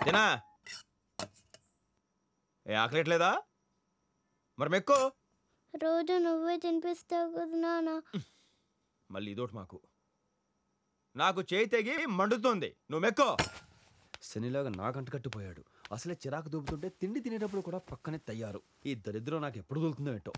తినా ఏ ఆకలేట్లేదా మరి మెక్కో రోజు నువ్వే తినిపిస్తావు కదా నాన్న మళ్ళీ ఇదోటి మాకు నాకు చేయి తెగి మండుతోంది నువ్వు మెక్కో శనిలాగా నాకంట కట్టిపోయాడు అసలే చిరాకు దూపుతుంటే తిండి తినేటప్పుడు కూడా పక్కనే తయ్యారు ఈ దరిద్రం నాకు ఎప్పుడు దొరుకుతుందో ఏంటో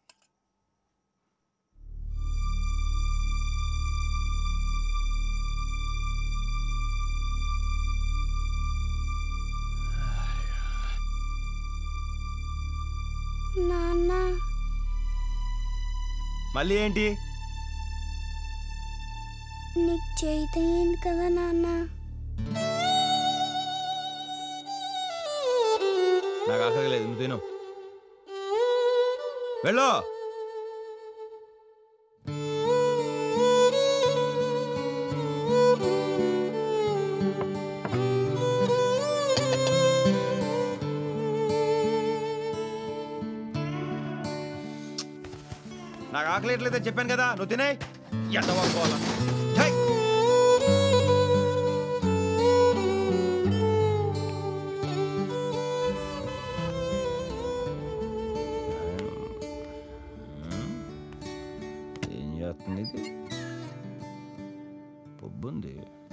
నాన్న మళ్ళీ ఏంటి నీకు చేయింది కదా నాన్న నాకు ఆకలేదు నువ్వు తిను వెళ్ళు నాకు ఆకలేట్లేదని చెప్పాను కదా నువ్వు తినే ఎంత వాడుకోవాలా ఛై! ఏం చేస్తుంది ఇది పొబ్బుంది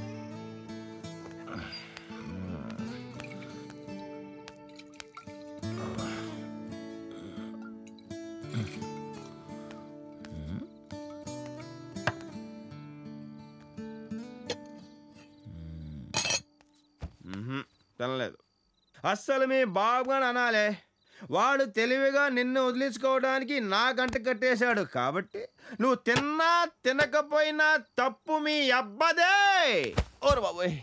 మ్మ్హ్మ్. తినలేదు అస్సలు మీ బాబుగాని అనాలే వాడు తెలివిగా నిన్ను వదిలించుకోవడానికి నా గంట కట్టేశాడు కాబట్టి నువ్వు తిన్నా తినకపోయినా తప్పు మీ అబ్బదే ఓరు బాబోయ్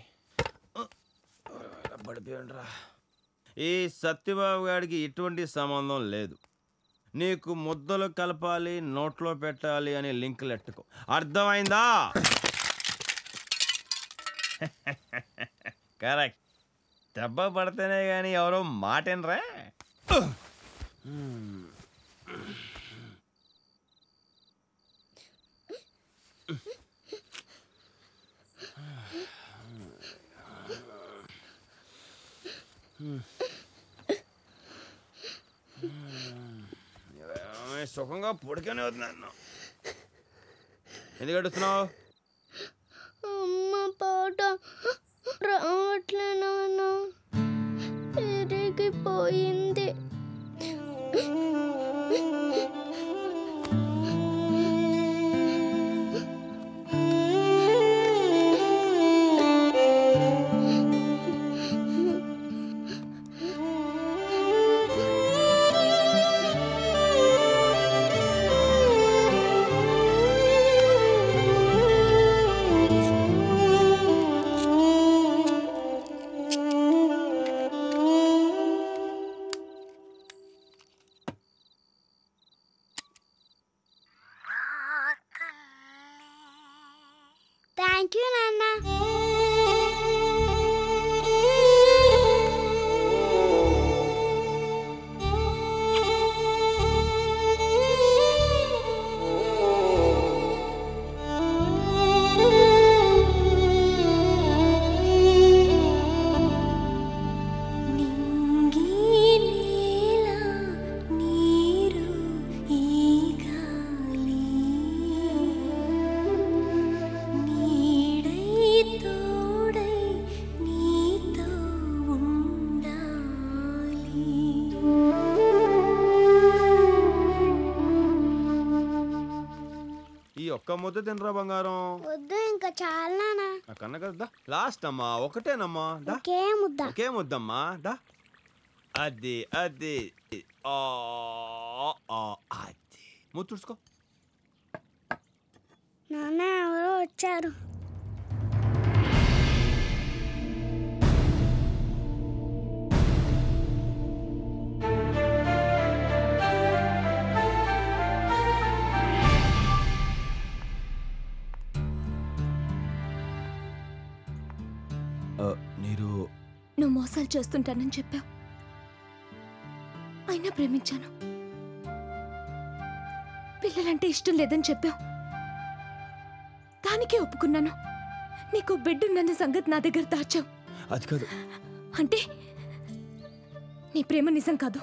పడిపోయాడురా ఈ సత్యబాబు గారికి ఎటువంటి సంబంధం లేదు నీకు ముద్దలు కలపాలి నోట్లో పెట్టాలి అని లింకులు ఎట్టుకో అర్థమైందా కరెక్ట్ దెబ్బ పడితేనే కానీ ఎవరో మాటేనరా సుఖంగా పొడికనే వద్దు ఎందుకు అడుగుతున్నావు అమ్మ పాట రావట్లే నాన్న పెరిగిపోయింది థ్యాంక్ యూ నాన్న ఈ ఒక్క ముద్ద తినరా బంగారం వద్దు ఇంకా చాలా నాన్న నా కన్న కదా లాస్ట్ అమ్మా ఒకటేనమ్మా దా ఒకే ముద్ద ఒకే ముద్దమ్మా దా అది అది ఆ, ఆ, అది ముద్దు తుడుచుకో నాన్న ఎవరో వచ్చారు మీరు నువ్వు మోసాలు చేస్తుంటానని చెప్పావు అయినా ప్రేమించాను పిల్లలంటే ఇష్టం లేదని చెప్పావు దానికే ఒప్పుకున్నాను నీకు బిడ్డుందన్న సంగతి నా దగ్గర దాచావు అది కాదు అంటే నీ ప్రేమ నిజం కాదు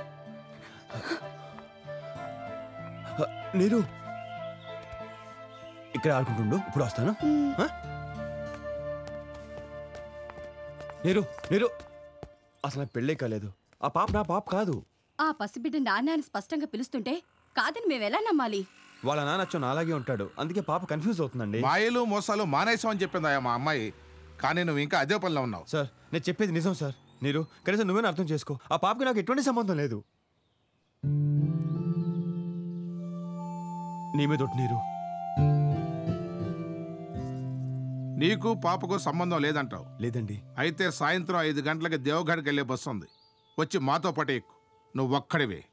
నీరు ఇక్కడ ఆడుకుంటుండు ఇప్పుడు వస్తాను ఆ? నీరు నీరు అసలు నాకు పెళ్ళే కాలేదు ఆ పాప నా పాప కాదు ఆ పసిబిడ్డ నాన్న అని స్పష్టంగా పిలుస్తుంటే కాదని మేమెలా నమ్మాలి వాళ్ళ నాన్న అచ్చం నాలాగే ఉంటాడు అందుకే పాప కన్ఫ్యూజ్ అవుతుందండి మాయలు మోసాలు మానేసామని చెప్పిందా మా అమ్మాయి కానీ నువ్వు ఇంకా అదే పనిలో ఉన్నావు సార్ నేను చెప్పేది నిజం సార్ నీరు కనీసం నువ్వేనా అర్థం చేసుకో ఆ పాపకి నాకు ఎటువంటి సంబంధం లేదు నీ మీద ఒట్టు నీరు నీకు పాపకు సంబంధం లేదంటావు లేదండి అయితే సాయంత్రం ఐదు గంటలకి దేవగఢకి వెళ్ళే బస్సు ఉంది వచ్చి మాతో పాటు ఎక్కు నువ్వు ఒక్కడివే